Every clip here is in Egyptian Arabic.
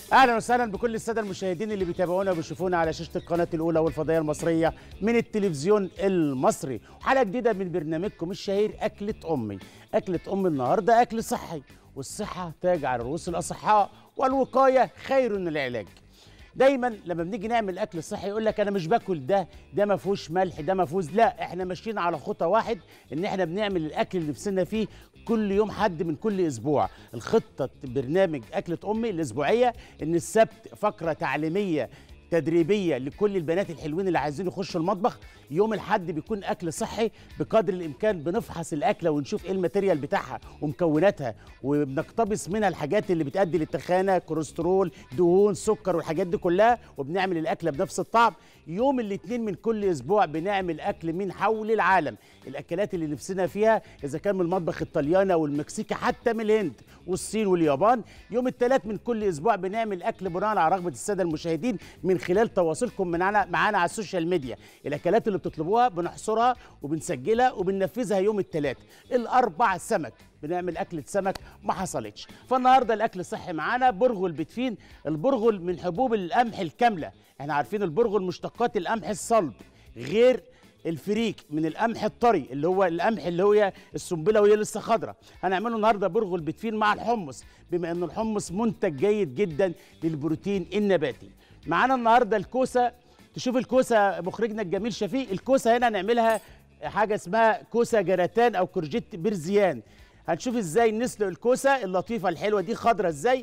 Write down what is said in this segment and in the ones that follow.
اهلا وسهلا بكل الساده المشاهدين اللي بيتابعونا وبيشوفونا على شاشه القناه الاولى والفضائيه المصريه من التلفزيون المصري حلقه جديده من برنامجكم الشهير اكله امي اكله ام النهارده اكل صحي والصحه تاج على رؤوس الاصحاء والوقايه خير من العلاج دايما لما بنيجي نعمل اكل صحي يقول لك انا مش باكل ده ده ما فيهوش ملح ده ما فيهوش لا احنا ماشيين على خطى واحد ان احنا بنعمل الاكل اللي نفسنا فيه كل يوم حد من كل اسبوع الخطه برنامج اكله امي الاسبوعيه ان السبت فقره تعليميه تدريبيه لكل البنات الحلوين اللي عايزين يخشوا المطبخ يوم الحد بيكون اكل صحي بقدر الامكان بنفحص الاكله ونشوف ايه الماتيريال بتاعها ومكوناتها وبنقتبس منها الحاجات اللي بتؤدي للتخانه كوليسترول دهون سكر والحاجات دي كلها وبنعمل الاكله بنفس الطعم يوم الاثنين من كل اسبوع بنعمل اكل من حول العالم الاكلات اللي نفسنا فيها اذا كان من المطبخ الطلياني او المكسيكي حتى من الهند والصين واليابان يوم الثلاث من كل اسبوع بنعمل اكل بناء على رغبه الساده المشاهدين من خلال تواصلكم معنا معانا على السوشيال ميديا الاكلات اللي بتطلبوها بنحصرها وبنسجلها وبننفذها يوم الثلاث الاربع سمك بنعمل اكله سمك ما حصلتش فالنهارده الاكل صحي معانا برغل بتفين البرغل من حبوب القمح الكامله احنا عارفين البرغل مشتقات القمح الصلب غير الفريك من القمح الطري اللي هو القمح اللي هو السنبله وهي لسه خضراء هنعمله النهارده برغل بتفين مع الحمص بما ان الحمص منتج جيد جدا للبروتين النباتي معانا النهارده الكوسه تشوف الكوسه مخرجنا الجميل شفيق الكوسه هنا نعملها حاجه اسمها كوسه جراتان او كورجيت برزيان هنشوف ازاي نسلق الكوسه اللطيفه الحلوه دي خضرة ازاي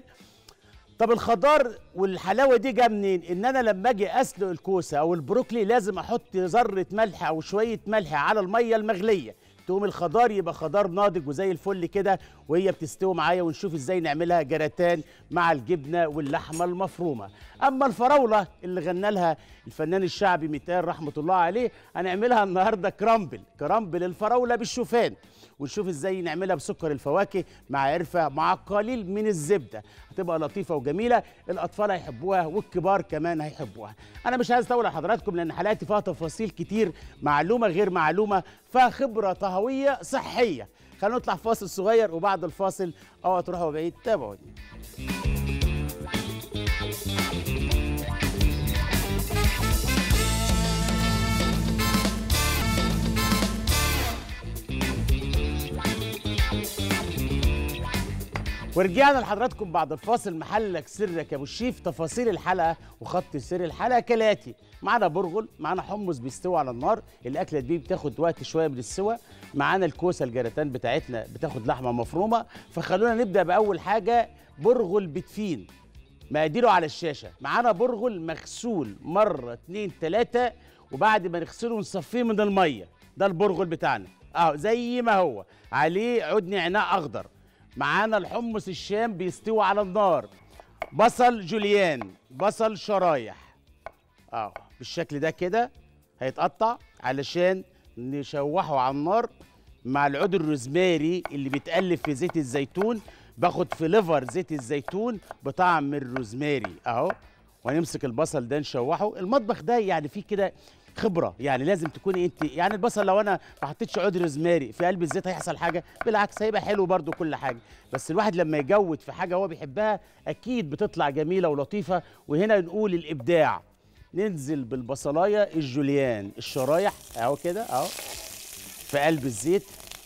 طب الخضار والحلاوه دي جا منين ان انا لما اجي اسلق الكوسه او البروكلي لازم احط ذره ملح او شويه ملح على الميه المغليه تقوم الخضار يبقى خضار ناضج وزي الفل كده وهي بتستوي معايا ونشوف ازاي نعملها جراتان مع الجبنه واللحمه المفرومه اما الفراوله اللي غنى لها الفنان الشعبي ميتال رحمه الله عليه هنعملها النهارده كرامبل كرامبل الفراوله بالشوفان ونشوف ازاي نعملها بسكر الفواكه مع قرفه مع قليل من الزبده هتبقى لطيفه وجميله الاطفال هيحبوها والكبار كمان هيحبوها انا مش عايز اطول على حضراتكم لان حلقاتي فيها تفاصيل كتير معلومه غير معلومه فيها خبره طهويه صحيه خلينا نطلع فاصل صغير وبعد الفاصل اوعى تروحوا بعيد تابعوني ورجعنا لحضراتكم بعد الفاصل محلك سرك يا ابو الشيف تفاصيل الحلقه وخط سير الحلقه كالاتي معانا برغل معانا حمص بيستوي على النار الاكله دي بتاخد وقت شويه من السوى معانا الكوسه الجراتان بتاعتنا بتاخد لحمه مفرومه فخلونا نبدا باول حاجه برغل بتفين مقاديره على الشاشه معانا برغل مغسول مره اتنين تلاته وبعد ما نغسله نصفيه من الميه ده البرغل بتاعنا اهو زي ما هو عليه عود نعناع اخضر معانا الحمص الشام بيستوي على النار بصل جوليان بصل شرايح اه بالشكل ده كده هيتقطع علشان نشوحه على النار مع العود الروزماري اللي بيتقلب في زيت الزيتون باخد في ليفر زيت الزيتون بطعم الروزماري اهو ونمسك البصل ده نشوحه المطبخ ده يعني فيه كده خبره يعني لازم تكوني انت يعني البصل لو انا ما حطيتش عود روزماري في قلب الزيت هيحصل حاجه بالعكس هيبقى حلو برده كل حاجه بس الواحد لما يجود في حاجه هو بيحبها اكيد بتطلع جميله ولطيفه وهنا نقول الابداع ننزل بالبصلايه الجوليان الشرايح اهو كده اهو في قلب الزيت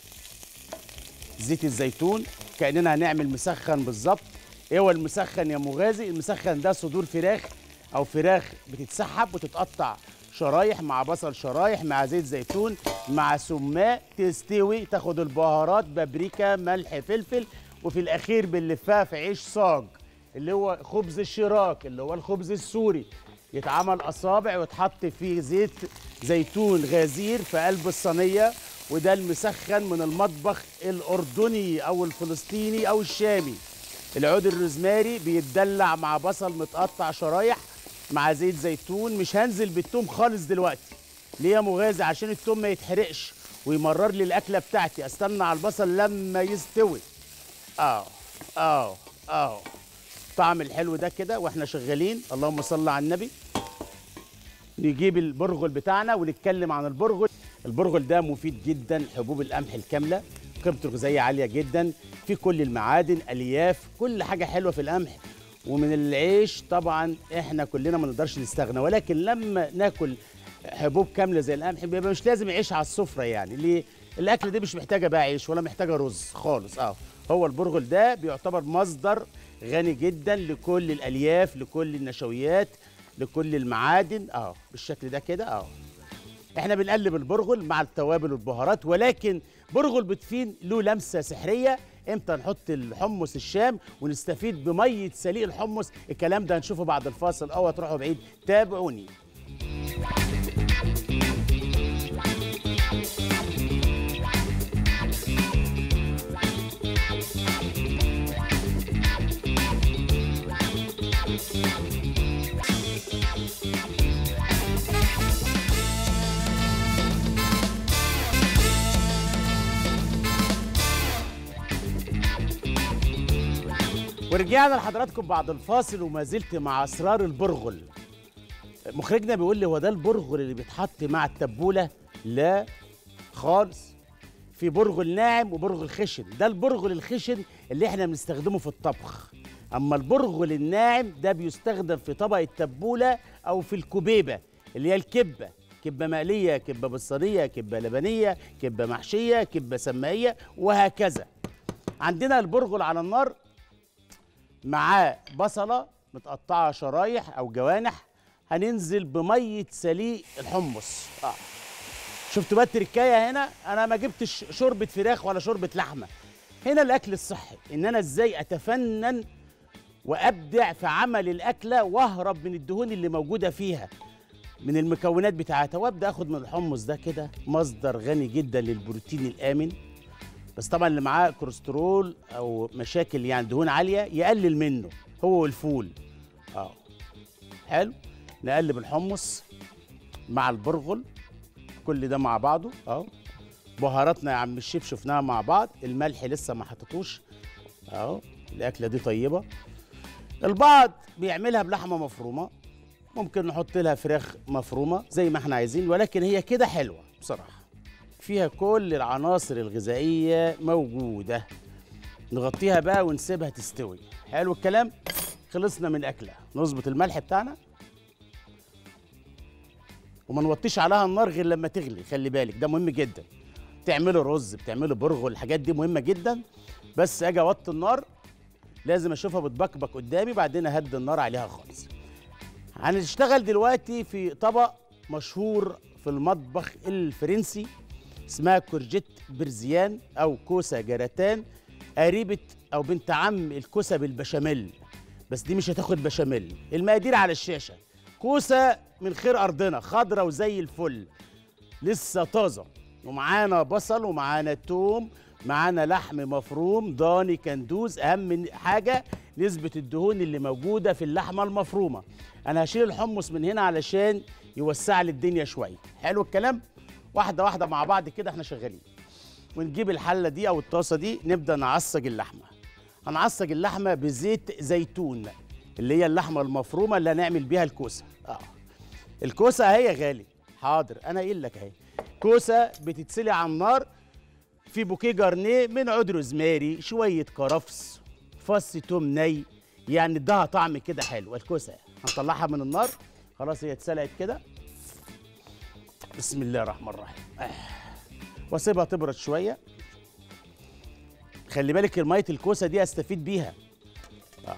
زيت الزيتون كاننا هنعمل مسخن بالظبط ايه هو المسخن يا مغازي المسخن ده صدور فراخ او فراخ بتتسحب وتتقطع شرايح مع بصل شرايح مع زيت زيتون مع سماق تستوي تاخد البهارات بابريكا ملح فلفل وفي الاخير بنلفها في عيش صاج اللي هو خبز الشراك اللي هو الخبز السوري يتعمل اصابع ويتحط فيه زيت زيتون غزير في قلب الصينيه وده المسخن من المطبخ الاردني او الفلسطيني او الشامي العود الروزماري بيتدلع مع بصل متقطع شرايح مع زيت زيتون مش هنزل بالثوم خالص دلوقتي ليه يا مغازي عشان الثوم ما يتحرقش ويمرر لي الاكله بتاعتي استنى على البصل لما يستوي اه اه اه الطعم الحلو ده كده واحنا شغالين اللهم صل على النبي نجيب البرغل بتاعنا ونتكلم عن البرغل البرغل ده مفيد جدا حبوب القمح الكامله قيمته الغذائيه عاليه جدا في كل المعادن الياف كل حاجه حلوه في القمح ومن العيش طبعا احنا كلنا ما نقدرش نستغنى ولكن لما ناكل حبوب كامله زي القمح بيبقى مش لازم عيش على السفره يعني ليه الاكل دي مش محتاجه بقى عيش ولا محتاجه رز خالص اه هو البرغل ده بيعتبر مصدر غني جدا لكل الالياف لكل النشويات لكل المعادن اه بالشكل ده كده اه احنا بنقلب البرغل مع التوابل والبهارات ولكن برغل بتفين له لمسه سحريه امتى نحط الحمص الشام ونستفيد بميه سليق الحمص الكلام ده هنشوفه بعد الفاصل اوعى تروحوا بعيد تابعوني ورجعنا لحضراتكم بعد الفاصل وما زلت مع اسرار البرغل مخرجنا بيقول لي هو ده البرغل اللي بيتحط مع التبوله لا خالص في برغل ناعم وبرغل خشن ده البرغل الخشن اللي احنا بنستخدمه في الطبخ اما البرغل الناعم ده بيستخدم في طبق التبوله او في الكبيبه اللي هي الكبه كبه مقليه كبه بالصينيه كبه لبنيه كبه محشيه كبه سمائيه وهكذا عندنا البرغل على النار معاه بصله متقطعه شرايح او جوانح هننزل بميه سليق الحمص اه شفتوا بقى التركايه هنا انا ما جبتش شوربه فراخ ولا شوربه لحمه هنا الاكل الصحي ان انا ازاي اتفنن وابدع في عمل الاكله واهرب من الدهون اللي موجوده فيها من المكونات بتاعتها وابدا اخد من الحمص ده كده مصدر غني جدا للبروتين الامن بس طبعا اللي معاه كوليسترول او مشاكل يعني دهون عاليه يقلل منه هو والفول اه حلو نقلب الحمص مع البرغل كل ده مع بعضه اهو بهاراتنا يا عم الشيف شفناها مع بعض الملح لسه ما حطيتوش اهو الاكله دي طيبه البعض بيعملها بلحمه مفرومه ممكن نحط لها فراخ مفرومه زي ما احنا عايزين ولكن هي كده حلوه بصراحه فيها كل العناصر الغذائيه موجوده نغطيها بقى ونسيبها تستوي حلو الكلام خلصنا من الاكله نظبط الملح بتاعنا وما نوطيش عليها النار غير لما تغلي خلي بالك ده مهم جدا بتعملوا رز بتعملوا برغل الحاجات دي مهمه جدا بس اجي اوطي النار لازم اشوفها بتبكبك قدامي بعدين اهدي النار عليها خالص هنشتغل دلوقتي في طبق مشهور في المطبخ الفرنسي اسمها كورجيت برزيان او كوسه جراتان قريبه او بنت عم الكوسه بالبشاميل بس دي مش هتاخد بشاميل المقادير على الشاشه كوسه من خير ارضنا خضرة وزي الفل لسه طازه ومعانا بصل ومعانا توم معانا لحم مفروم ضاني كندوز اهم حاجه نسبه الدهون اللي موجوده في اللحمه المفرومه انا هشيل الحمص من هنا علشان يوسع لي الدنيا شويه حلو الكلام واحده واحده مع بعض كده احنا شغالين ونجيب الحله دي او الطاسه دي نبدا نعصج اللحمه هنعصج اللحمه بزيت زيتون اللي هي اللحمه المفرومه اللي هنعمل بيها الكوسه اه الكوسه اهي غالي حاضر انا قايل لك اهي كوسه بتتسلق على النار في بوكيه جارنيه من عود روزماري شويه كرفس فص توم ني يعني ادها طعم كده حلو الكوسه هنطلعها من النار خلاص هي اتسلقت كده بسم الله الرحمن الرحيم آه. واسيبها تبرد شويه خلي بالك ميه الكوسه دي استفيد بيها آه.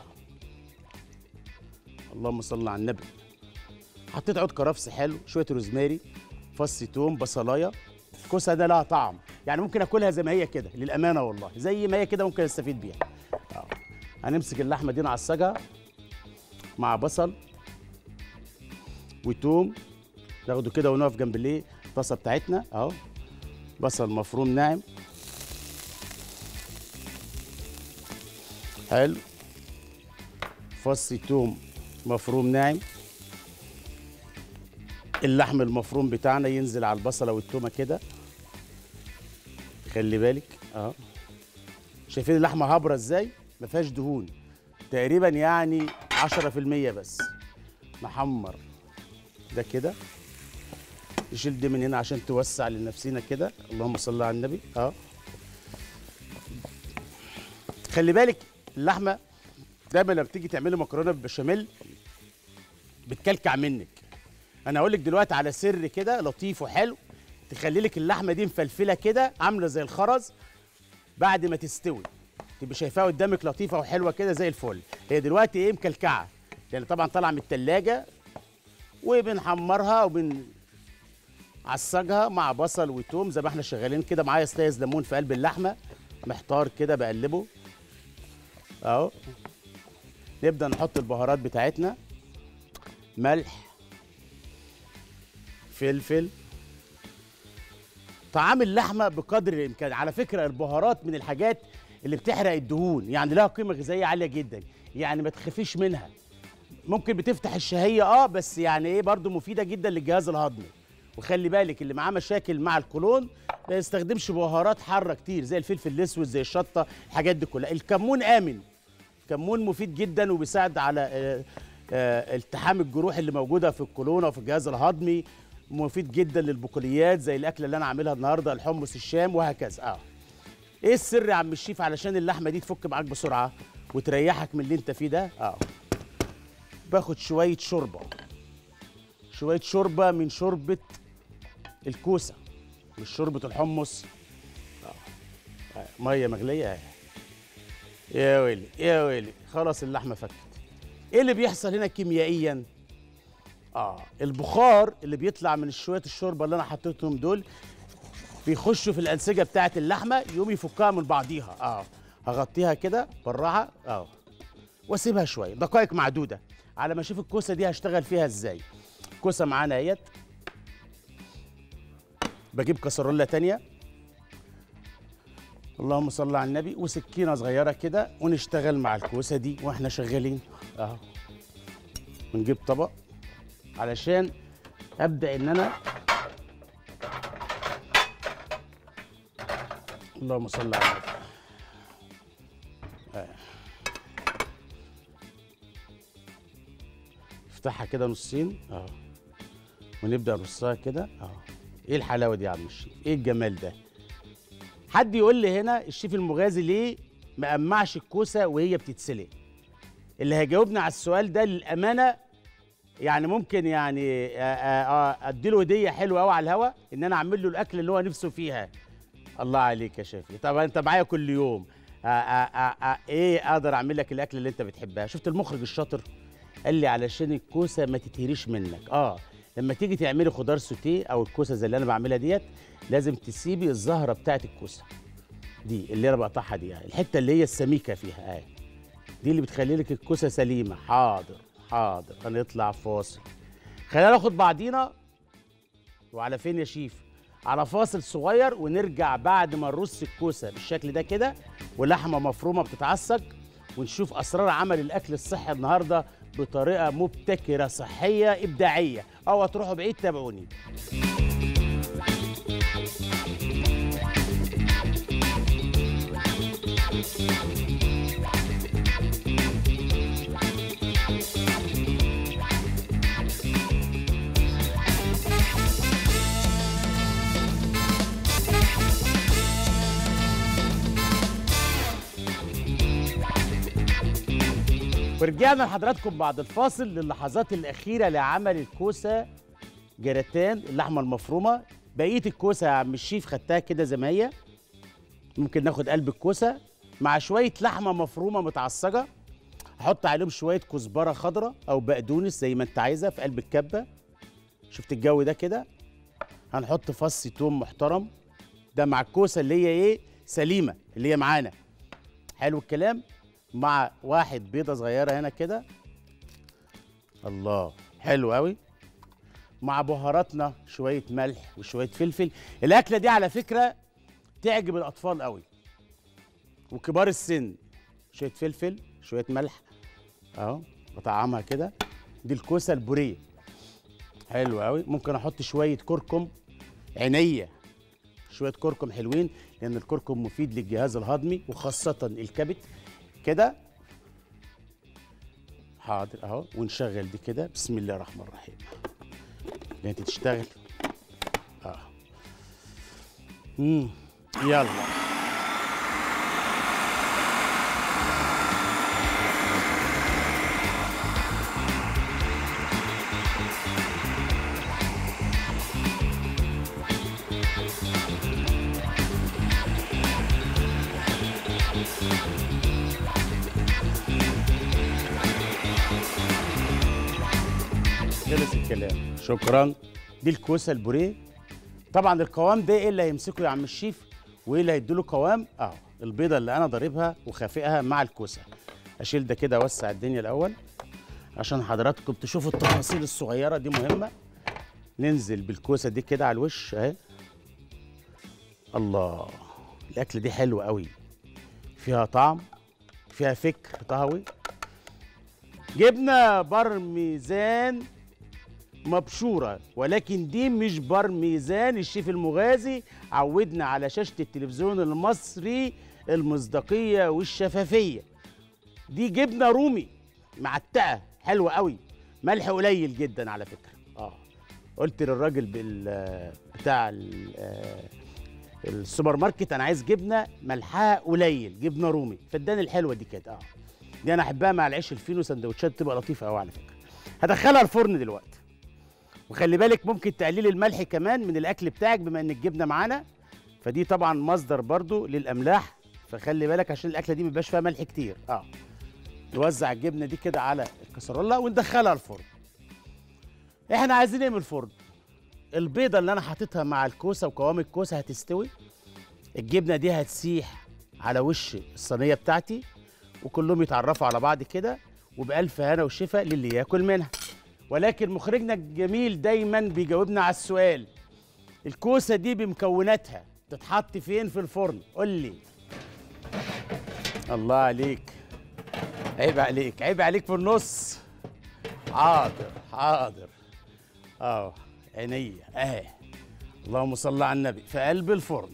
اللهم صل على النبي حطيت عود كرفس حلو شويه روزماري فص توم بصلايه الكوسه ده لها طعم يعني ممكن اكلها زي ما هي كده للامانه والله زي ما هي كده ممكن استفيد بيها آه. هنمسك اللحمه دي نعصجها مع بصل وتوم ناخده كده ونقف جنب الايه الطاسه بتاعتنا اهو بصل مفروم ناعم حلو فص توم مفروم ناعم اللحم المفروم بتاعنا ينزل على البصله والتومه كده خلي بالك اه شايفين اللحمه هابره ازاي ما فيهاش دهون تقريبا يعني 10% بس محمر ده كده نشيل دي من هنا عشان توسع لنفسنا كده اللهم صل على النبي اه خلي بالك اللحمه دايما لما بتيجي تعملي مكرونه بالبشاميل بتكلكع منك انا هقول لك دلوقتي على سر كده لطيف وحلو تخلي لك اللحمه دي مفلفله كده عامله زي الخرز بعد ما تستوي تبقى شايفاها قدامك لطيفه وحلوه كده زي الفل هي دلوقتي ايه مكلكعه لان طبعا طالعه من التلاجة وبنحمرها وبنعصجها مع بصل وتوم زي ما احنا شغالين كده معايا سلايز ليمون في قلب اللحمه محتار كده بقلبه اهو نبدا نحط البهارات بتاعتنا ملح فلفل طعام اللحمه بقدر الامكان على فكره البهارات من الحاجات اللي بتحرق الدهون يعني لها قيمه غذائيه عاليه جدا يعني ما تخافيش منها ممكن بتفتح الشهيه اه بس يعني ايه برضو مفيده جدا للجهاز الهضمي وخلي بالك اللي معاه مشاكل مع القولون ما يستخدمش بهارات حاره كتير زي الفلفل الاسود زي الشطه الحاجات دي كلها الكمون امن كمون مفيد جدا وبيساعد على آه، آه، التحام الجروح اللي موجوده في القولون وفي الجهاز الهضمي مفيد جدا للبقوليات زي الاكله اللي انا عاملها النهارده الحمص الشام وهكذا اه ايه السر يا عم الشيف علشان اللحمه دي تفك معاك بسرعه وتريحك من اللي انت فيه ده اه باخد شويه شوربه شويه شوربه من شوربه الكوسه مش شوربه الحمص آه. آه. ميه مغليه اهي يا ويلي يا ويلي خلاص اللحمه فكت ايه اللي بيحصل هنا كيميائيا اه البخار اللي بيطلع من شويه الشوربه اللي انا حطيتهم دول بيخشوا في الانسجه بتاعه اللحمه يقوم يفكها من بعضيها اه هغطيها كده بالراحه اه واسيبها شويه دقائق معدوده على ما اشوف الكوسه دي هشتغل فيها ازاي الكوسه معانا اهيت بجيب كسرولة تانية اللهم صل على النبي وسكينة صغيرة كده ونشتغل مع الكوسة دي واحنا شغالين اهو ونجيب طبق علشان ابدا ان انا اللهم صل على النبي آه. افتحها كده نصين اه ونبدا نرصها كده اه ايه الحلاوه دي يا عم الشيف ايه الجمال ده حد يقول لي هنا الشيف المغازي ليه ما قمعش الكوسه وهي بتتسلق اللي هيجاوبني على السؤال ده للامانه يعني ممكن يعني آه، آه، آه، اديله هديه حلوه قوي على الهوا ان انا اعمل له الاكل اللي هو نفسه فيها الله عليك يا شيفي طبعا انت معايا كل يوم آه آه آه آه ايه اقدر اعمل لك الاكل اللي انت بتحبها شفت المخرج الشاطر قال لي علشان الكوسه ما تتهريش منك اه لما تيجي تعملي خضار سوتيه او الكوسه زي اللي انا بعملها ديت لازم تسيبي الزهره بتاعت الكوسه دي اللي انا بقطعها دي يعني الحته اللي هي السميكه فيها اهي دي اللي بتخلي لك الكوسه سليمه حاضر حاضر هنطلع فاصل خلينا ناخد بعضينا وعلى فين يا شيف على فاصل صغير ونرجع بعد ما نرص الكوسه بالشكل ده كده ولحمه مفرومه بتتعصج ونشوف اسرار عمل الاكل الصحي النهارده بطريقه مبتكره صحيه ابداعيه او هتروحوا بعيد تابعوني ورجعنا لحضراتكم بعد الفاصل للحظات الأخيرة لعمل الكوسة جراتان اللحمة المفرومة بقية الكوسة يا عم الشيف خدتها كده زي ما هي ممكن ناخد قلب الكوسة مع شوية لحمة مفرومة متعصجة أحط عليهم شوية كزبرة خضراء أو بقدونس زي ما أنت عايزة في قلب الكبة شفت الجو ده كده هنحط فص توم محترم ده مع الكوسة اللي هي إيه سليمة اللي هي معانا حلو الكلام مع واحد بيضة صغيرة هنا كده الله حلو قوي مع بهاراتنا شوية ملح وشوية فلفل الأكلة دي على فكرة تعجب الأطفال قوي وكبار السن شوية فلفل شوية ملح أهو بطعمها كده دي الكوسة البورية حلو قوي ممكن أحط شوية كركم عينية شوية كركم حلوين لأن الكركم مفيد للجهاز الهضمي وخاصة الكبد كده حاضر اهو ونشغل دي كده بسم الله الرحمن الرحيم انت تشتغل اه امم يلا خلص الكلام شكرا دي الكوسه البوريه طبعا القوام ده ايه اللي هيمسكه يا عم الشيف وايه اللي هيديله قوام اه البيضه اللي انا ضاربها وخافقها مع الكوسه اشيل ده كده اوسع الدنيا الاول عشان حضراتكم تشوفوا التفاصيل الصغيره دي مهمه ننزل بالكوسه دي كده على الوش اهي الله الاكله دي حلوه قوي فيها طعم فيها فكر طهوي جبنه برميزان مبشوره ولكن دي مش برميزان الشيف المغازي عودنا على شاشه التلفزيون المصري المصداقيه والشفافيه دي جبنه رومي معتقه حلوه قوي ملح قليل جدا على فكره اه قلت للراجل بال بتاع ال- آه، السوبر ماركت انا عايز جبنه ملحها قليل جبنه رومي فاداني الحلوه دي كده اه دي انا احبها مع العيش الفينو سندوتشات تبقى لطيفه قوي على فكره هدخلها الفرن دلوقتي وخلي بالك ممكن تقللي الملح كمان من الاكل بتاعك بما ان الجبنه معانا فدي طبعا مصدر برضو للاملاح فخلي بالك عشان الاكله دي ميبقاش فيها ملح كتير اه نوزع الجبنه دي كده على الكسرولة وندخلها الفرن احنا عايزين ايه من الفرن البيضه اللي انا حاططها مع الكوسه وقوام الكوسه هتستوي الجبنه دي هتسيح على وش الصينيه بتاعتي وكلهم يتعرفوا على بعض كده وبألف هنا وشفا للي ياكل منها ولكن مخرجنا الجميل دايما بيجاوبنا على السؤال الكوسه دي بمكوناتها تتحط فين في الفرن قول لي الله عليك عيب عليك عيب عليك في النص حاضر حاضر اه عينيا اهي اللهم صل على النبي في قلب الفرن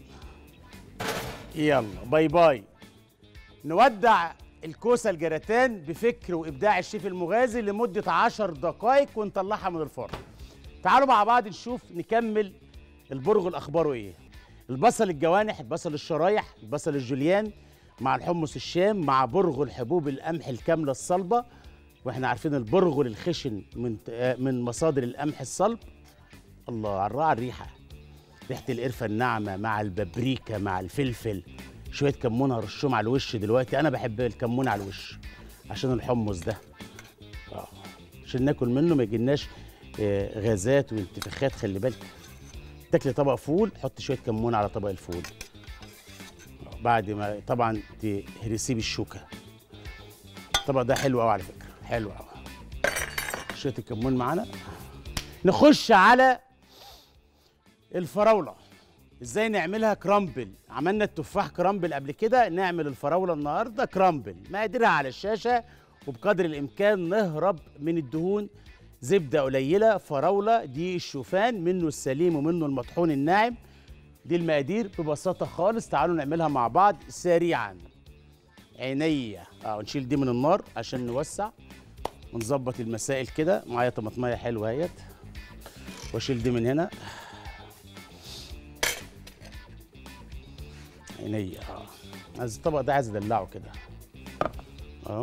يلا باي باي نودع الكوسه الجراتان بفكر وابداع الشيف المغازي لمده عشر دقائق ونطلعها من الفرن تعالوا مع بعض نشوف نكمل البرغل اخباره ايه البصل الجوانح البصل الشرايح البصل الجوليان مع الحمص الشام مع برغل حبوب القمح الكامله الصلبه واحنا عارفين البرغل الخشن من آه، من مصادر القمح الصلب الله على الرائع الريحه ريحه القرفه الناعمه مع البابريكا مع الفلفل شويه كمون هرشهم على الوش دلوقتي انا بحب الكمون على الوش عشان الحمص ده اه عشان ناكل منه ما يجيلناش آه، غازات وانتفاخات خلي بالك تاكلي طبق فول حط شويه كمون على طبق الفول آه، بعد ما طبعا تهرسيه بالشوكه الطبق ده حلو قوي على فكره حلو قوي شويه الكمون معانا نخش على الفراوله ازاي نعملها كرامبل عملنا التفاح كرامبل قبل كده نعمل الفراوله النهارده كرامبل مقاديرها على الشاشه وبقدر الامكان نهرب من الدهون زبده قليله فراوله دي الشوفان منه السليم ومنه المطحون الناعم دي المقادير ببساطه خالص تعالوا نعملها مع بعض سريعا عينيا اه نشيل دي من النار عشان نوسع ونظبط المسائل كده معايا طماطمايه حلوه اهيت واشيل دي من هنا عينيا اه عايز الطبق ده عايز ادلعه كده اهو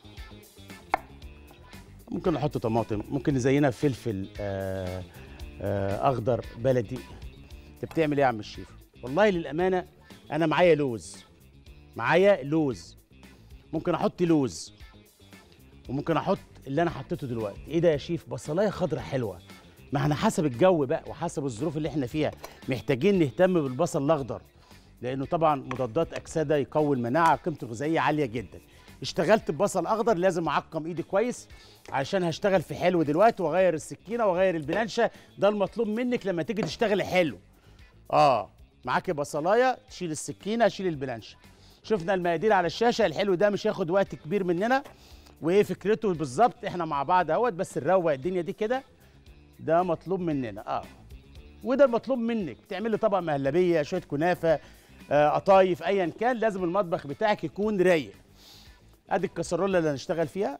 ممكن نحط طماطم ممكن نزينها بفلفل آه آه اخضر بلدي انت بتعمل ايه يا عم الشيف والله للامانه انا معايا لوز معايا لوز ممكن احط لوز وممكن احط اللي انا حطيته دلوقتي ايه ده يا شيف بصلايه خضراء حلوه ما احنا حسب الجو بقى وحسب الظروف اللي احنا فيها محتاجين نهتم بالبصل الاخضر لانه طبعا مضادات اكسده يقوي المناعه قيمته الغذائيه عاليه جدا اشتغلت ببصل اخضر لازم اعقم ايدي كويس عشان هشتغل في حلو دلوقتي واغير السكينه واغير البلانشه ده المطلوب منك لما تيجي تشتغلي حلو اه معاكي بصلايه تشيل السكينه شيل البلانشه شفنا المقادير على الشاشه الحلو ده مش هياخد وقت كبير مننا وايه فكرته بالظبط احنا مع بعض اهوت بس نروق الدنيا دي كده ده مطلوب مننا اه وده المطلوب منك تعملي طبق مهلبيه شويه كنافه آه، قطايف ايا كان لازم المطبخ بتاعك يكون رايق ادي الكسرولة اللي هنشتغل فيها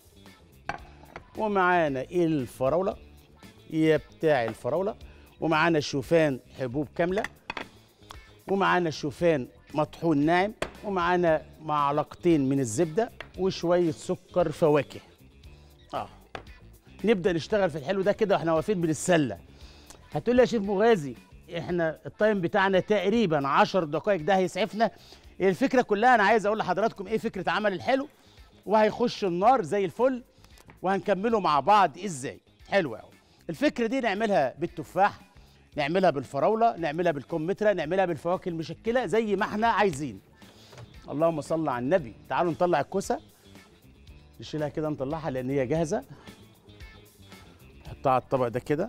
ومعانا الفراوله يا بتاع الفراوله ومعانا شوفان حبوب كامله ومعانا شوفان مطحون ناعم ومعانا معلقتين من الزبده وشويه سكر فواكه اه نبدا نشتغل في الحلو ده كده واحنا واقفين بنتسلى هتقول لي يا شيف مغازي احنا التايم بتاعنا تقريبا 10 دقائق ده هيسعفنا الفكره كلها انا عايز اقول لحضراتكم ايه فكره عمل الحلو وهيخش النار زي الفل وهنكمله مع بعض ازاي حلو قوي الفكره دي نعملها بالتفاح نعملها بالفراوله نعملها بالكمثرى نعملها بالفواكه المشكله زي ما احنا عايزين اللهم صل على النبي تعالوا نطلع الكوسه نشيلها كده نطلعها لان هي جاهزه نحطها على الطبق ده كده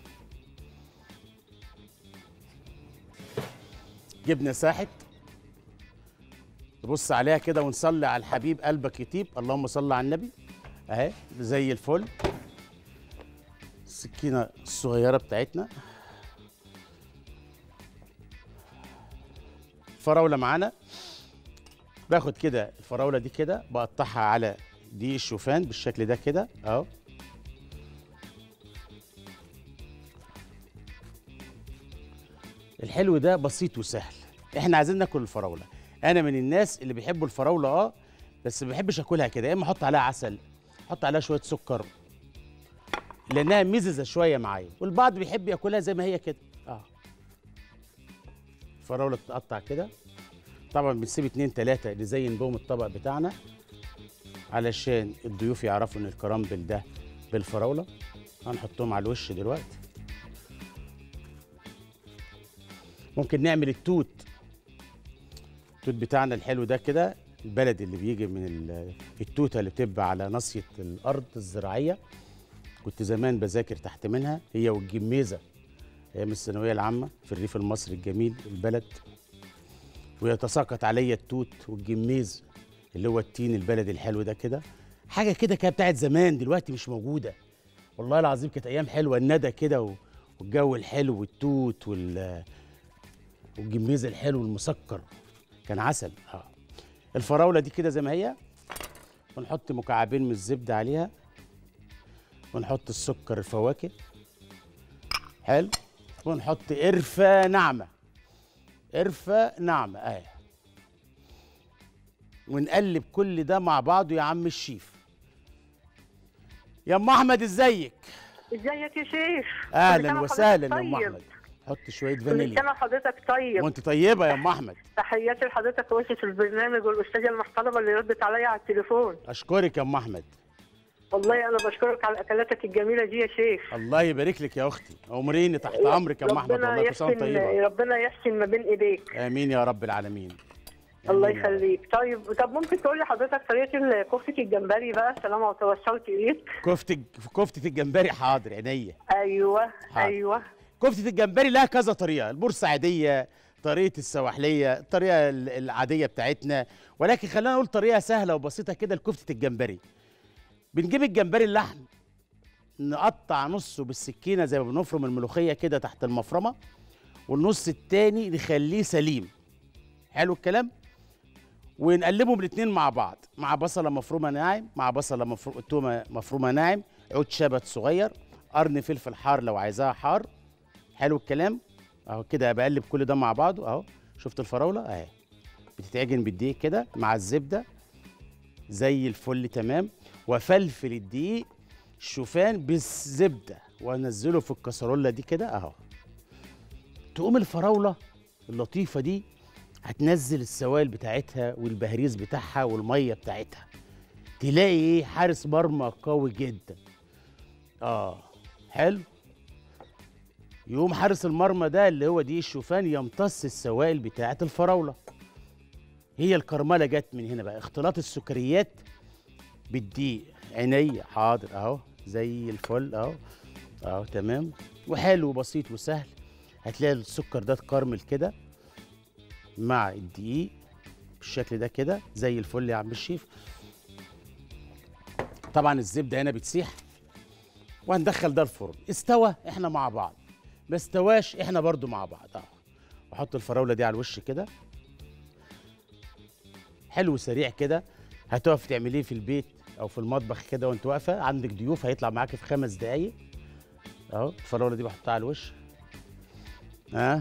جبنه ساحت نبص عليها كده ونصلي على الحبيب قلبك يطيب اللهم صل على النبي اهي زي الفل السكينه الصغيره بتاعتنا الفراوله معانا باخد كده الفراوله دي كده بقطعها على دي الشوفان بالشكل ده كده اهو الحلو ده بسيط وسهل احنا عايزين ناكل الفراوله انا من الناس اللي بيحبوا الفراوله اه بس ما بحبش اكلها كده يا اما احط عليها عسل احط عليها شويه سكر لانها مززه شويه معايا والبعض بيحب ياكلها زي ما هي كده اه الفراوله بتتقطع كده طبعا بنسيب اتنين تلاته نزين بهم الطبق بتاعنا علشان الضيوف يعرفوا ان الكرامبل ده بالفراوله هنحطهم على الوش دلوقتي ممكن نعمل التوت التوت بتاعنا الحلو ده كده البلد اللي بيجي من ال- التوته اللي بتبقى على ناصيه الارض الزراعيه كنت زمان بذاكر تحت منها هي والجميزه ايام الثانويه العامه في الريف المصري الجميل البلد ويتساقط عليا التوت والجميز اللي هو التين البلدي الحلو ده كده حاجه كده كانت بتاعت زمان دلوقتي مش موجوده والله العظيم كانت ايام حلوه الندى كده و- والجو الحلو والتوت وال والجميز الحلو المسكر كان عسل اه الفراوله دي كده زي ما هي ونحط مكعبين من الزبده عليها ونحط السكر الفواكه حلو ونحط قرفه ناعمه قرفه ناعمه اهي ونقلب كل ده مع بعضه يا عم الشيف يا ام احمد ازيك ازيك يا شيخ كل اهلا سنة وسهلا يا وحضرتك ام طيب. احمد حط شويه كل فانيليا سنه وحضرتك طيب وانت طيبه يا ام احمد تحياتي لحضرتك واسف البرنامج والاستاذه المحترمه اللي ردت عليا على التليفون اشكرك يا ام احمد والله انا بشكرك على اكلاتك الجميله دي يا شيخ الله يبارك لك يا اختي عمريني تحت امرك يا ام احمد ربنا والله كل سنه وانت يحسن طيبه ربنا يحسن ما بين ايديك امين يا رب العالمين الله آمين يا رب. يخليك طيب طب ممكن تقول لي حضرتك طريقه كفته الجمبري بقى سلامه وتوسلت اليك كفته كفته الجمبري حاضر عينيا ايوه حاضر. ايوه كفتة الجمبري لها كذا طريقة البورسعيدية طريقة السواحلية الطريقة ال- العادية بتاعتنا ولكن خلينا نقول طريقة سهلة وبسيطة كده لكفتة الجمبري بنجيب الجمبري اللحم نقطع نصه بالسكينة زي ما بنفرم الملوخية كده تحت المفرمة والنص التاني نخليه سليم حلو الكلام ونقلبهم الاتنين مع بعض مع بصلة مفرومة ناعم مع بصلة مفرومة تومة مفرومة ناعم عود شبت صغير قرن فلفل حار لو عايزاها حار حلو الكلام اهو كده بقلب كل ده مع بعضه اهو شفت الفراوله اهي بتتعجن بالدقيق كده مع الزبده زي الفل تمام وفلفل الدقيق الشوفان بالزبده وانزله في الكسرونه دي كده اهو تقوم الفراوله اللطيفه دي هتنزل السوائل بتاعتها والبهريز بتاعها والميه بتاعتها تلاقي ايه حارس مرمى قوي جدا اه حلو يقوم حارس المرمى ده اللي هو دي الشوفان يمتص السوائل بتاعه الفراوله هي الكرمله جت من هنا بقى اختلاط السكريات بالدقيق عينيا حاضر اهو زي الفل اهو اهو تمام وحلو وبسيط وسهل هتلاقي السكر ده اتكرمل كده مع الدقيق بالشكل ده كده زي الفل يا عم الشيف طبعا الزبده هنا بتسيح وهندخل ده الفرن استوى احنا مع بعض ما استواش احنا برضو مع بعض اهو واحط الفراوله دي على الوش كده حلو سريع كده هتقف تعمليه في البيت او في المطبخ كده وانت واقفه عندك ضيوف هيطلع معاك في خمس دقايق اهو الفراوله دي بحطها على الوش ها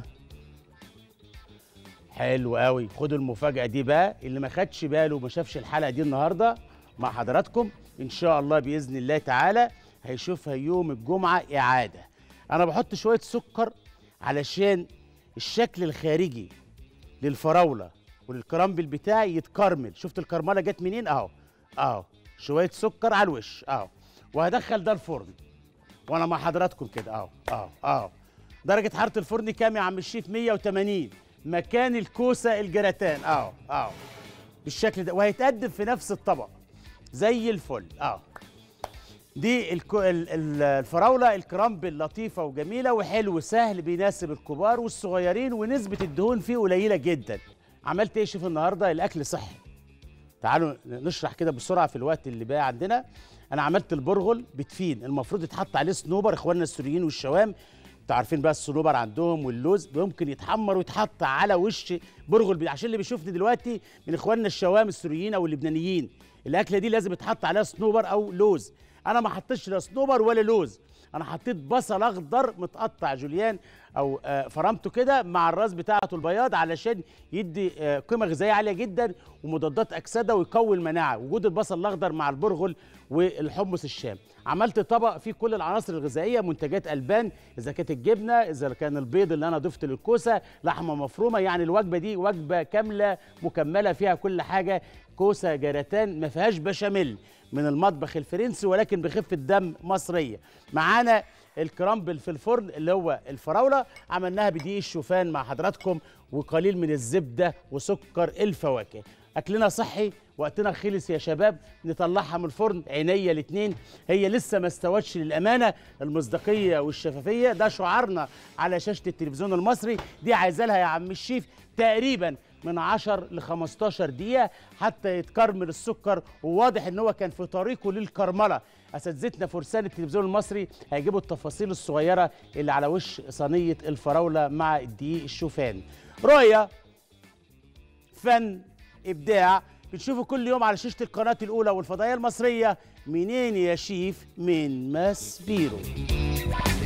حلو قوي خدوا المفاجاه دي بقى اللي ما خدش باله وما شافش الحلقه دي النهارده مع حضراتكم ان شاء الله باذن الله تعالى هيشوفها يوم الجمعه اعاده انا بحط شويه سكر علشان الشكل الخارجي للفراوله وللكرامبل بتاعي يتكرمل شفت الكرمله جت منين اهو اهو شويه سكر على الوش اهو وهدخل ده الفرن وانا مع حضراتكم كده اهو اهو اهو درجه حراره الفرن كام يا عم الشيف 180 مكان الكوسه الجراتان اهو اهو بالشكل ده وهيتقدم في نفس الطبق زي الفل اهو دي الكو... ال- ال- الفراوله الكرامبل لطيفه وجميله وحلو سهل بيناسب الكبار والصغيرين ونسبه الدهون فيه قليله جدا عملت ايه يا شيف النهارده الاكل صحي تعالوا نشرح كده بسرعه في الوقت اللي بقى عندنا انا عملت البرغل بتفين المفروض يتحط عليه صنوبر اخواننا السوريين والشوام انتوا عارفين بقى الصنوبر عندهم واللوز ممكن يتحمر ويتحط على وش برغل بي- عشان اللي بيشوفني دلوقتي من اخواننا الشوام السوريين او اللبنانيين الاكله دي لازم يتحط عليها صنوبر او لوز انا ما حطيتش لا صنوبر ولا لوز انا حطيت بصل اخضر متقطع جوليان او آه، فرمته كده مع الراس بتاعته البياض علشان يدي آه، قيمه غذائيه عاليه جدا ومضادات اكسده ويقوي المناعه وجود البصل الاخضر مع البرغل والحمص الشام عملت طبق فيه كل العناصر الغذائيه منتجات البان اذا كانت الجبنه اذا كان البيض اللي انا ضفت للكوسه لحمه مفرومه يعني الوجبه دي وجبه كامله مكمله فيها كل حاجه كوسه جراتان ما فيهاش بشاميل من المطبخ الفرنسي ولكن بخفه دم مصريه معانا الكرامبل في الفرن اللي هو الفراوله عملناها بدقيق الشوفان مع حضراتكم وقليل من الزبده وسكر الفواكه اكلنا صحي وقتنا خلص يا شباب نطلعها من الفرن عينيا الاتنين هي لسه ما استوتش للامانه المصداقيه والشفافيه ده شعارنا على شاشه التلفزيون المصري دي عايزه لها يا عم الشيف تقريبا من 10 ل 15 دقيقة حتى يتكرمل السكر وواضح ان هو كان في طريقه للكرملة اساتذتنا فرسان التلفزيون المصري هيجيبوا التفاصيل الصغيرة اللي على وش صينية الفراولة مع الدقيق الشوفان رؤية فن ابداع بتشوفوا كل يوم على شاشة القناة الأولى والفضائية المصرية منين يا شيف من ماس بيرو